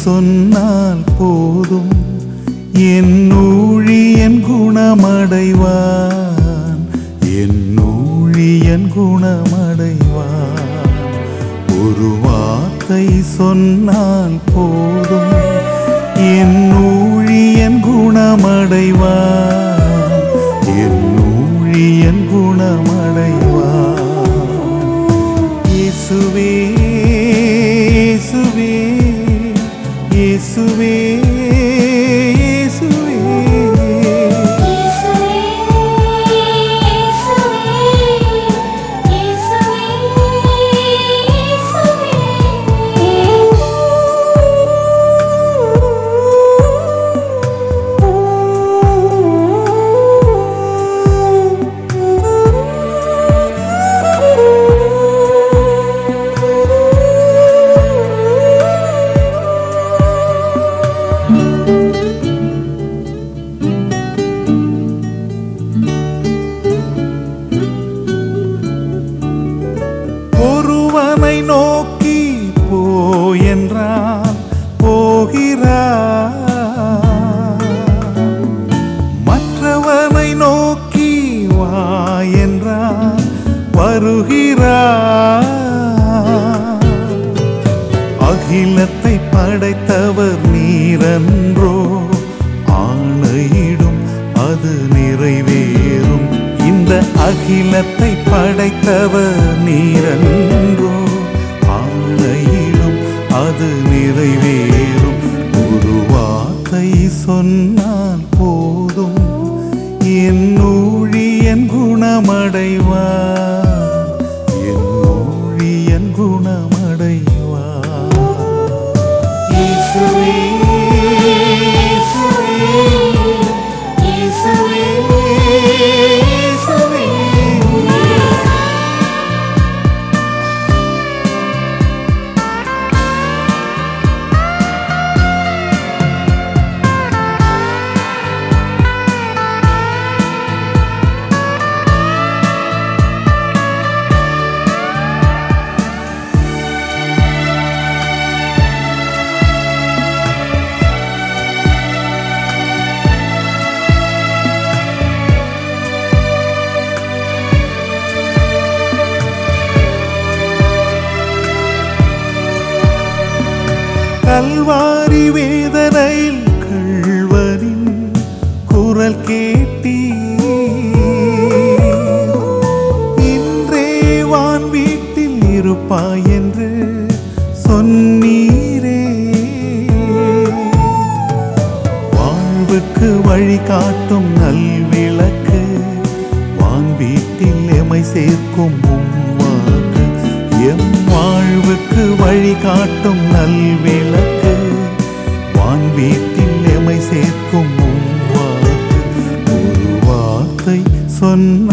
சொன்னால் போதும் என் ஊழியன் குணமடைவான் என் ஊழியன் குணமடைவான் ஒரு வார்த்தை சொன்னால் போதும் என் ஊழியன் குணமடைவான் என் ஊழியன் குணமடைவான் இயேசுவே இயேசுவே இயேசுவே இயேசுவே இயேசுவே இயேசுவே இயேசுவே ஒருவனை நோக்கி போ என்றால் போகிறார் மற்றவனை நோக்கி வா என்றால் வருகிறார் அகிலத்தை படைத்தவர் நீரன்றோ ஆணையிடும் அது நிறைவேறும் இந்த அகிலத்தை படைத்தவர் நீரன்றோ ஆணையிடும் அது நிறைவேறும் ஒரு வார்த்தை சொன்னால் போதும் என் ஊழியன் குணமடைவார் என் ஊழியன் குணமடைவார் இயேசுவே இயேசுவே இயேசுவே இயேசுவே கல்வாரி வேதனையில் கள்வரின் குரல் கேட்டீ இன்றே வான் வீட்டில் இருப்பாய் என்று சொன்னீரே வாழ்வுக்கு வழி காட்டும் நல்விளக்கு வான் வீட்டில் எமை சேர்க்கும் உம் வாக்கு எம் வாழ்வுக்கு வழி காட்டும் நல்விளக்கு வான் வீட்டில் எமை சேர்க்கும் உம் வாக்கு ஒரு வார்த்தை சொன்ன